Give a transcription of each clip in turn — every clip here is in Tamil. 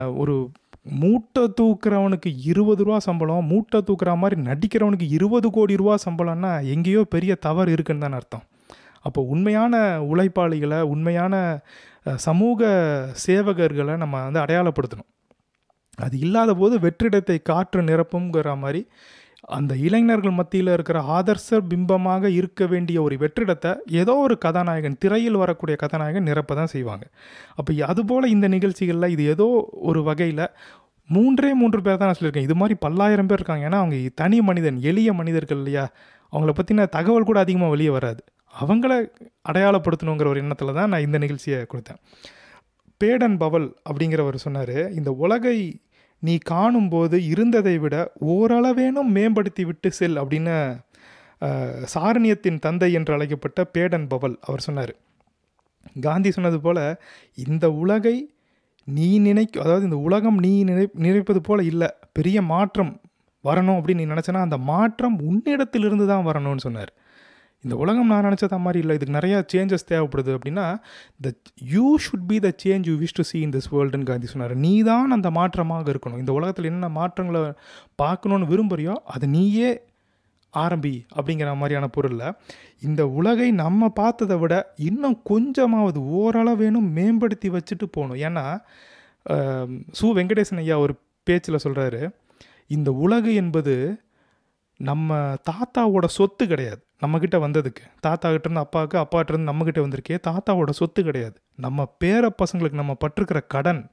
ஒரு மூட்டை தூக்குறவனுக்கு இருபது ரூபா சம்பளம் மூட்டை தூக்குற மாதிரி நடிக்கிறவனுக்கு இருபது கோடி ரூபா சம்பளம்னா எங்கேயோ பெரிய தவறு இருக்குன்னு தான் அர்த்தம் அப்போ உண்மையான உழைப்பாளிகளை உண்மையான அஹ், சமூக சேவகர்களை நம்ம வந்து அடையாளப்படுத்தணும் அது இல்லாத போது வெற்றிடத்தை காற்று நிரப்புங்கிற மாதிரி அந்த இளைஞர்கள் மத்தியில் இருக்கிற ஆதர்ச பிம்பமாக இருக்க வேண்டிய ஒரு வெற்றிடத்தை ஏதோ ஒரு கதாநாயகன் திரையில் வரக்கூடிய கதாநாயகன் நிரப்ப தான் செய்வாங்க அப்போ அதுபோல் இந்த நிகழ்ச்சிகளில் இது ஏதோ ஒரு வகையில் மூன்றே மூன்று பேர் தான் நான் சொல்லியிருக்கேன் இது மாதிரி பல்லாயிரம் பேர் இருக்காங்க ஏன்னா அவங்க தனி மனிதன் எளிய மனிதர்கள் இல்லையா அவங்கள பற்றின தகவல் கூட அதிகமாக வெளியே வராது அவங்கள அடையாளப்படுத்தணுங்கிற ஒரு எண்ணத்தில் தான் நான் இந்த நிகழ்ச்சியை கொடுத்தேன் பேடன் பவல் அப்படிங்கிறவர் சொன்னார் இந்த உலகை நீ காணும்போது இருந்ததை விட ஓரளவேனும் மேம்படுத்தி விட்டு செல் அப்படின்னு அஹ், சாரணியத்தின் தந்தை என்று அழைக்கப்பட்ட பேடன் பவல் அவர் சொன்னார் காந்தி சொன்னது போல் இந்த உலகை நீ நினைக்க அதாவது இந்த உலகம் நீ நினை நினைப்பது போல் இல்லை பெரிய மாற்றம் வரணும் அப்படின்னு நீ நினச்சனா அந்த மாற்றம் உன்னிடத்திலிருந்து தான் வரணும்னு சொன்னார் இந்த உலகம் நான் நினச்சத மாதிரி இல்லை இதுக்கு நிறையா சேஞ்சஸ் தேவைப்படுது அப்படின்னா that you should be the change you wish to see in this வேர்ல்டுன்னு காந்தி சொன்னார் நீ தான் அந்த மாற்றமாக இருக்கணும் இந்த உலகத்தில் என்ன மாற்றங்களை பார்க்கணுன்னு விரும்புறியோ அதை நீயே ஆரம்பி அப்படிங்கிற மாதிரியான பொருளில் இந்த உலகை நம்ம பார்த்ததை விட இன்னும் கொஞ்சமாவது ஓரளவேனும் மேம்படுத்தி வச்சுட்டு போகணும் ஏன்னா ஆம், சு வெங்கடேசன் ஐயா ஒரு பேச்சில் சொல்கிறாரு இந்த உலகு என்பது நம்ம தாத்தாவோட சொத்து கிடையாது நம்மக்கிட்ட வந்ததுக்கு தாத்தா கிட்ட இருந்து அப்பாவுக்கு அப்பாட்ட இருந்து நம்மக்கிட்ட வந்திருக்கே தாத்தாவோட சொத்து கிடையாது நம்ம பேர பசங்களுக்கு நம்ம பட்டிருக்கிற கடன்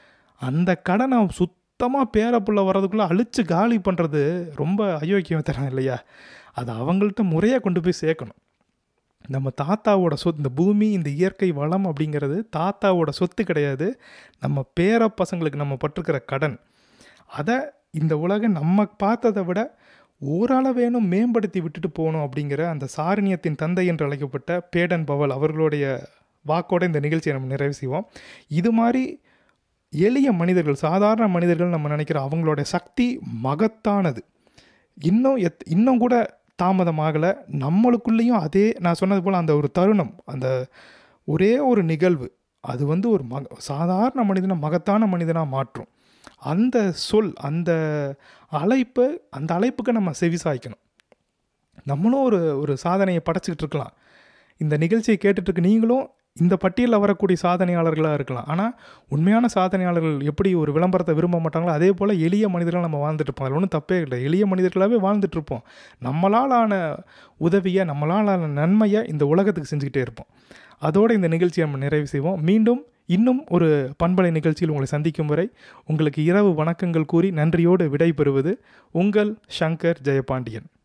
அந்த கடனை சுத்தமாக பேரப்புள்ள வர்றதுக்குள்ளே அழிச்சு காலி பண்ணுறது ரொம்ப அயோக்கியம் தரம் இல்லையா அது அவங்கள்ட்ட முறையாக கொண்டு போய் சேர்க்கணும் நம்ம தாத்தாவோட சொத்து இந்த பூமி இந்த இயற்கை வளம் அப்படிங்கிறது தாத்தாவோட சொத்து கிடையாது நம்ம பேர பசங்களுக்கு நம்ம பட்டிருக்கிற கடன் அதை இந்த உலகம் நம்ம பார்த்ததை விட ஓரளவேனும் மேம்படுத்தி விட்டுட்டு போகணும் அப்படிங்கிற அந்த சாரணியத்தின் தந்தை என்று அழைக்கப்பட்ட பேடன் பவல் அவர்களுடைய வாக்கோட இந்த நிகழ்ச்சியை நம்ம நிறைவு செய்வோம் இது மாதிரி எளிய மனிதர்கள் சாதாரண மனிதர்கள் நம்ம நினைக்கிற அவங்களோட சக்தி மகத்தானது இன்னும் எத் இன்னும் கூட தாமதமாகலை நம்மளுக்குள்ளேயும் அதே நான் சொன்னது போல் அந்த ஒரு தருணம் அந்த ஒரே ஒரு நிகழ்வு அது வந்து ஒரு மக சாதாரண மனிதனை மகத்தான மனிதனாக மாற்றும் அந்த சொல் அந்த அழைப்பு அந்த அழைப்புக்கு நம்ம செவிசாய்க்கணும் நம்மளும் ஒரு ஒரு சாதனையை படைச்சிக்கிட்டு இருக்கலாம் இந்த நிகழ்ச்சியை கேட்டுட்டு இருக்க நீங்களும் இந்த பட்டியலில் வரக்கூடிய சாதனையாளர்களாக இருக்கலாம் ஆனால் உண்மையான சாதனையாளர்கள் எப்படி ஒரு விளம்பரத்தை விரும்ப மாட்டாங்களோ அதே போல் எளிய மனிதர்கள் நம்ம வாழ்ந்துட்டு இருப்போம் அதில் ஒன்றும் தப்பே இல்லை எளிய மனிதர்களாகவே வாழ்ந்துட்டு இருப்போம் நம்மளால் ஆன உதவியை நம்மளால் ஆன நன்மையை இந்த உலகத்துக்கு செஞ்சுக்கிட்டே இருப்போம் அதோடு இந்த நிகழ்ச்சியை நம்ம நிறைவு செய்வோம் மீண்டும் இன்னும் ஒரு பண்பலை நிகழ்ச்சியில் உங்களை சந்திக்கும் வரை உங்களுக்கு இரவு வணக்கங்கள் கூறி நன்றியோடு விடைபெறுவது உங்கள் சங்கர் ஜெயபாண்டியன்